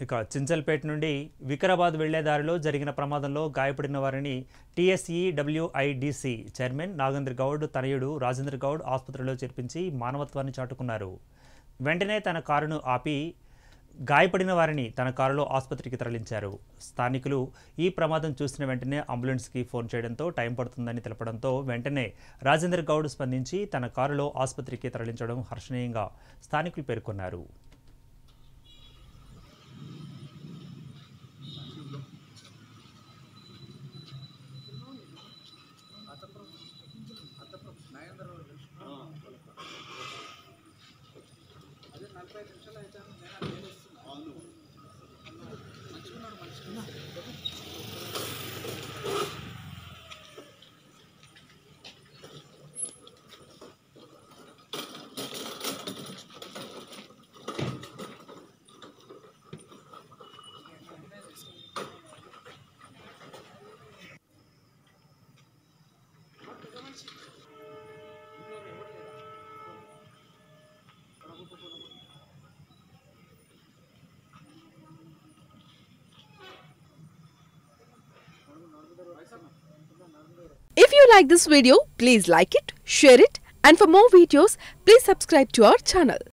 ఇక చించల్పేట నుండి వికారాబాద్ వెళ్లే దారిలో జరిగిన ప్రమాదంలో గాయపడిన వారిని TSE WIDC chairman Nagendra Goud తనయుడు రాజేంద్ర గౌడ్ ఆసుపత్రిలో చేర్పించి మానవత్వాన్ని చాటుకున్నారు వెంటనే తన కారును ఆపి గాయపడిన వారిని తన కారులో ఆసుపత్రికి తరలించారు స్థానికులు ఈ ప్రమాదం చూసిన వెంటనే అంబులెన్స్కి ఫోన్ చేయడంతో టైం పడుతుందని తెలపడంతో వెంటనే రాజేంద్ర గౌడ్ స్పందించి తన కారులో ఆసుపత్రికి తరలించడం హర్షణీయంగా స్థానికులు పేర్కొన్నారు If you like this video, please like it, share it, and for more videos, please subscribe to our channel.